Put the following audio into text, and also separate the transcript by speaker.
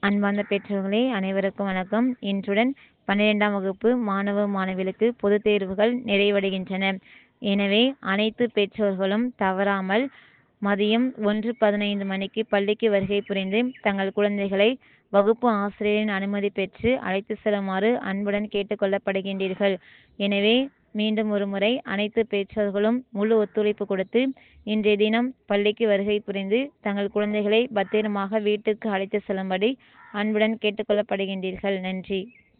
Speaker 1: அன்பார்ந்த பெற்றோர்களே அனைவருக்கும் வணக்கம் இன்றுடன் பன்னிரெண்டாம் வகுப்பு மாணவ மாணவிகளுக்கு பொதுத் தேர்வுகள் நிறைவடைகின்றன எனவே அனைத்து பெற்றோர்களும் தவறாமல் மதியம் ஒன்று பதினைந்து மணிக்கு பள்ளிக்கு வருகை புரிந்து தங்கள் குழந்தைகளை வகுப்பு ஆசிரியரின் அனுமதி பெற்று அழைத்து செல்லுமாறு அன்புடன் கேட்டுக்கொள்ளப்படுகின்றீர்கள் எனவே மீண்டும் ஒரு முறை அனைத்து பெற்றோர்களும் முழு ஒத்துழைப்பு கொடுத்து இன்றைய தினம் பள்ளிக்கு வருகை புரிந்து தங்கள் குழந்தைகளை பத்திரமாக வீட்டுக்கு அழைத்து செல்லும்படி அன்புடன் கேட்டுக்கொள்ளப்படுகின்றீர்கள் நன்றி